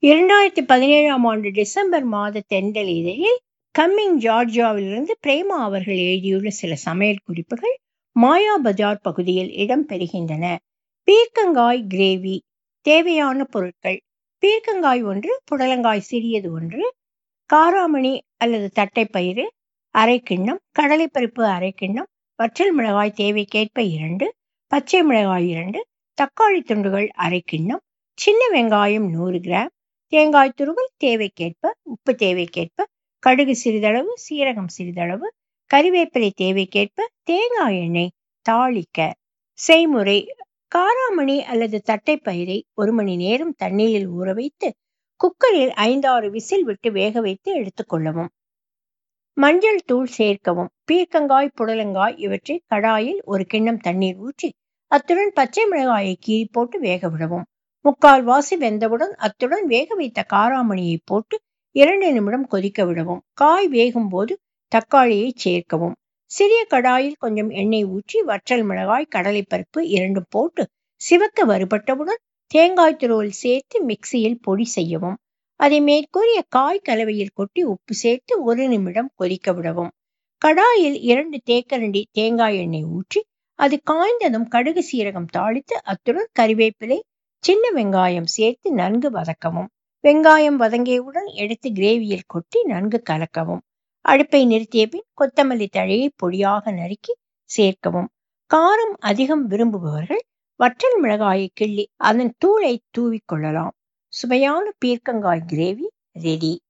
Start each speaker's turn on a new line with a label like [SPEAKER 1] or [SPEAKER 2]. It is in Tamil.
[SPEAKER 1] இரண்டாயிரத்தி பதினேழாம் ஆண்டு டிசம்பர் மாத தென்றல் இதழில் கம்மிங் ஜார்ஜியாவிலிருந்து பிரேமா அவர்கள் எழுதியுள்ள சில சமையல் குறிப்புகள் மாயா பஜார் பகுதியில் இடம்பெறுகின்றன பீர்க்கங்காய் கிரேவி தேவையான பொருட்கள் பீர்க்கங்காய் ஒன்று புடலங்காய் சிறியது ஒன்று காராமணி அல்லது தட்டைப்பயிறு அரை கிண்ணம் கடலைப்பருப்பு அரை கிண்ணம் வற்றல் மிளகாய் தேவைக்கேற்ப இரண்டு பச்சை மிளகாய் இரண்டு தக்காளி துண்டுகள் அரை கிண்ணம் சின்ன வெங்காயம் நூறு கிராம் தேங்காய் துருவல் தேவைக்கேற்ப உப்பு தேவைக்கேற்ப கடுகு சிறிதளவு சீரகம் சிறிதளவு கறிவேப்பிலை தேவைக்கேற்ப தேங்காய் எண்ணெய் தாளிக்க செய்முறை காராமணி அல்லது தட்டைப்பயிரை ஒரு மணி நேரம் தண்ணீரில் ஊற வைத்து குக்கரில் ஐந்தாறு விசில் விட்டு வேக வைத்து எடுத்துக்கொள்ளவும் மஞ்சள் தூள் சேர்க்கவும் பீர்க்கங்காய் புடலங்காய் இவற்றை கடாயில் ஒரு கிண்ணம் தண்ணீர் ஊற்றி அத்துடன் பச்சை மிளகாயை கீறி போட்டு வேக விடவும் முக்கால் வாசி வெந்தவுடன் அத்துடன் வேக வைத்த காராமணியை போட்டு இரண்டு நிமிடம் கொதிக்க விடவும் காய் வேகும் போது தக்காளியை சேர்க்கவும் சிறிய கடாயில் கொஞ்சம் எண்ணெய் ஊற்றி வற்றல் மிளகாய் கடலைப்பருப்பு இரண்டும் போட்டு சிவக்க வறுபட்டவுடன் தேங்காய் துருவல் சேர்த்து மிக்சியில் பொடி செய்யவும் அதை மேற்கூறிய காய் கலவையில் கொட்டி உப்பு சேர்த்து ஒரு நிமிடம் கொதிக்க விடவும் கடாயில் இரண்டு தேக்கரண்டி தேங்காய் எண்ணெய் ஊற்றி அது காய்ந்ததும் கடுகு சீரகம் தாளித்து அத்துடன் கறிவேப்பிலை சின்ன வெங்காயம் சேர்த்து நன்கு வதக்கவும் வெங்காயம் வதங்கியவுடன் எடுத்து கிரேவியில் கொட்டி நன்கு கலக்கவும் அடுப்பை நிறுத்திய பின் கொத்தமல்லி தழையை பொடியாக நறுக்கி சேர்க்கவும் காரம் அதிகம் விரும்புபவர்கள் வற்றல் மிளகாயை கிள்ளி அதன் தூளை தூவிக்கொள்ளலாம் சுவையான பீர்க்கங்காய் கிரேவி ரெடி